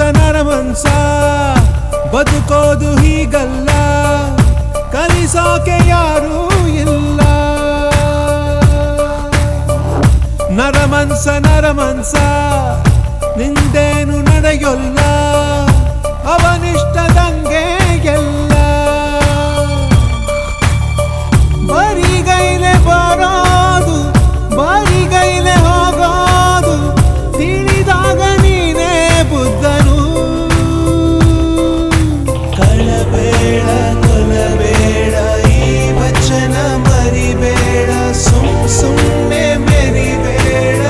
ನರಮನ್ಸ ಬದುಕೋದು ಹೀಗಲ್ಲ ಕಲಿಸೋಕೆ ಯಾರೂ ಇಲ್ಲ ನರಮನ್ಸ ನರಮನ್ಸ ನಿಂದೇನು ನಡೆಯೊಲ್ಲ ಅವನಿಷ್ಟದಂಗೆ ಎಲ್ಲ ಬರಿಗೈಲೆ ಬರೋದು ಬರಿಗೈಲೆ ಹೋಗೋದು ತಿಳಿದಾಗ ನೀನೇ ಬುದ್ಧನು ಕಳಬೇಡ ಕೊಲಬೇಡ ಈ ವಚನ ಮರಿಬೇಡ ಸುಮ್ ಸುಮ್ಮನೆ ಮೆರಿಬೇಡ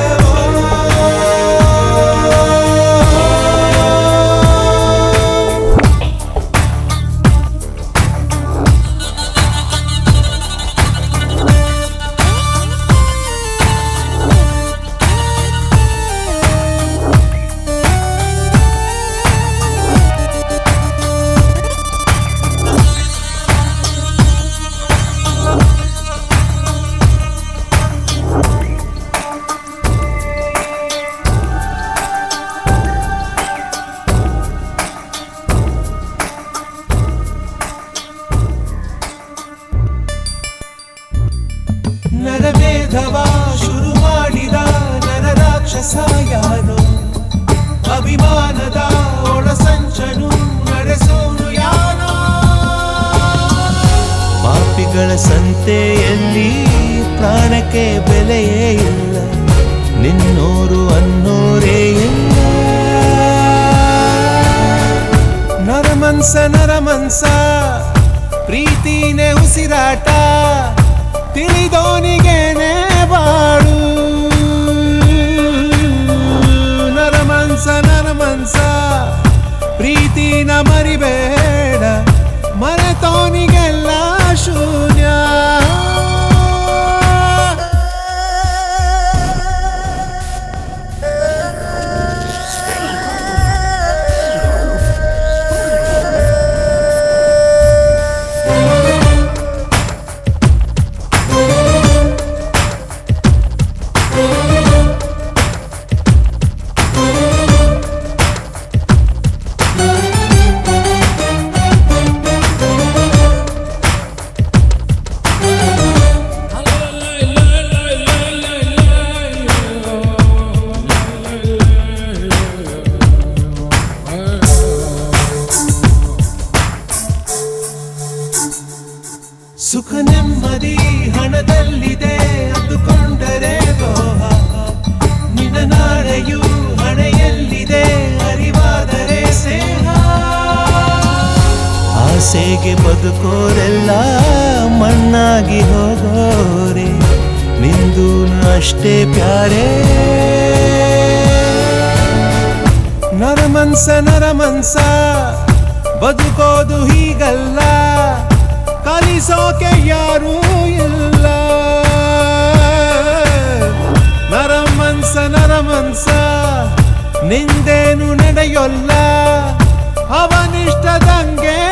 ನರಮೇಧವ ಶುರು ಮಾಡಿದ ನರ ರಾಕ್ಷಸ ಯಾರು ಅಭಿಮಾನದ ಒಳಸಂಚನು ನಡೆಸೋನು ಯಾರೋ ಪಾಪಿಗಳ ಸಂತೆಯಲ್ಲಿ ಪ್ರಾಣಕ್ಕೆ ಬೆಲೆಯೇ ಇಲ್ಲ ನಿನ್ನೋರು ಅನ್ನೋರೇ ಇಲ್ಲ ನರಮನ್ಸ ನರಮನ್ಸ ಪ್ರೀತಿನೇ ಉಸಿರಾಟ ತಿಳಿದೋನಿಗೇನೆ ಬಾಳು ನರಮನ್ಸ ನರಮನ್ಸ ಪ್ರೀತಿನ ಮರಿಬೇಡ ಮರೆತೋನಿಗೆಲ್ಲ ಶೂನ್ಯ ಸುಖ ನೆಮ್ಮದಿ ಹಣದಲ್ಲಿದೆ ಅಂದುಕೊಂಡರೆ ದ್ರೋಹ ನಿನ್ನ ನಾಳೆಯು ಹಣೆಯಲ್ಲಿದೆ ಅರಿವಾದರೆ ಸ್ನೇಹ ಆಸೆಗೆ ಬದುಕೋರೆಲ್ಲ ಮಣ್ಣಾಗಿ ಹೋಗೋರೆ ನಿಂದು ಅಷ್ಟೇ ಪ್ಯಾರೇ ನರಮನ್ಸ ನರಮನ್ಸ ಬದುಕೋದು ಹೀಗಲ್ಲ ಕಲಿಸೋಕೆ ಯಾರೂ ಇಲ್ಲ ನರಮನ್ಸ ನರಮನ್ಸ ನಿಂದೇನು ನಡೆಯೊಲ್ಲ ಅವನಿಷ್ಟದಂಗೆ